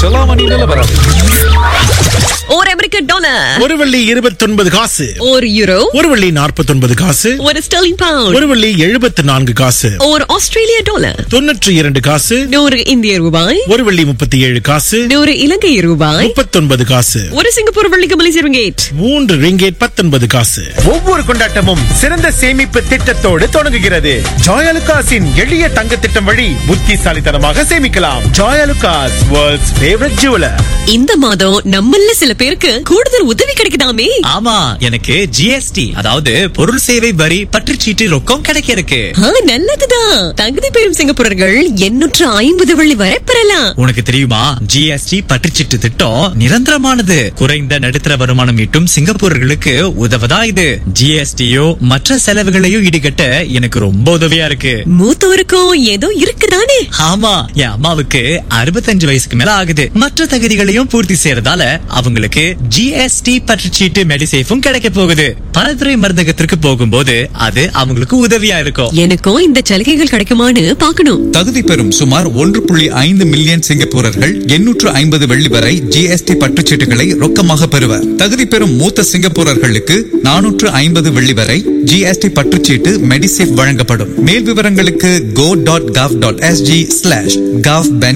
செலாவணி நிலவரம் ஒரு அமெரிக்க டாலர் ஒரு வெள்ளி இருபத்தொன்பது காசு ஒரு யூரோ ஒரு வெள்ளி நாற்பத்தொன்பது காசு ஒரு ஸ்டெர்லிங் பவுண்ட் ஒரு வெள்ளி எழுபத்து நான்கு காசு ஒரு ஆஸ்திரேலிய டாலர் தொன்னூற்றி இரண்டு காசு நூறு இந்திய ரூபாய் ஒரு வெள்ளி முப்பத்தி ஏழு காசு நூறு இலங்கை ரூபாய் முப்பத்தொன்பது காசு ஒரு சிங்கப்பூர் வெள்ளிக்கு மலேசிய ரிங்கேட் மூன்று ரிங்கேட் பத்தொன்பது காசு ஒவ்வொரு கொண்டாட்டமும் சிறந்த சேமிப்பு திட்டத்தோடு தொடங்குகிறது ஜாயலுகாஸின் எளிய தங்க திட்டம் வழி புத்திசாலித்தனமாக சேமிக்கலாம் ஜாயலுகாஸ் வேர்ல்ட்ஸ் ஃபேவரட் ஜுவலர் இந்த மாதம் நம்மள சில பேருக்கு கூடுதல் உதவி கிடைக்குதாமே ஆமா எனக்கு ஜிஎஸ்டி அதாவது பொருள் சேவை வரி பற்றுச்சீட்டு ரொக்கம் கிடைக்க இருக்கு ஆ, நல்லதுதான் தகுதி பெறும் சிங்கப்பூரர்கள் எண்ணூற்று ஐம்பது வெள்ளி வரை பெறலாம் உனக்கு தெரியுமா ஜிஎஸ்டி பற்றுச்சீட்டு திட்டம் நிரந்தரமானது குறைந்த நடுத்தர வருமானம் ஈட்டும் சிங்கப்பூரர்களுக்கு உதவதா இது ஜிஎஸ்டியோ மற்ற செலவுகளையும் ஈடுகட்ட எனக்கு ரொம்ப உதவியா இருக்கு மூத்தோருக்கும் ஏதோ இருக்குதானே ஆமா என் அம்மாவுக்கு அறுபத்தஞ்சு வயசுக்கு மேல ஆகுது மற்ற தகுதிகளையும் பூர்த்தி செய்யறதால அவங்களுக்கு ஜிஎஸ்டி பற்றுச்சீட்டு மெடிசேஃபும் கிடைக்க போகுது பலதுறை மருந்தகத்திற்கு போகும்போது அது அவங்களுக்கு உதவியா இருக்கும் எனக்கும் இந்த சலுகைகள் கிடைக்குமான்னு பாக்கணும் தகுதி பெறும் சுமார் ஒன்று புள்ளி ஐந்து மில்லியன் சிங்கப்பூரர்கள் எண்ணூற்று ஐம்பது வெள்ளி வரை ஜிஎஸ்டி பற்றுச்சீட்டுகளை ரொக்கமாக பெறுவர் தகுதி பெறும் மூத்த சிங்கப்பூரர்களுக்கு நானூற்று ஐம்பது வெள்ளி வரை ஜிஎஸ்டி பற்றுச்சீட்டு மெடிசேஃப் வழங்கப்படும் மேல் விவரங்களுக்கு go.gov.sg ஸ்லாஷ் gov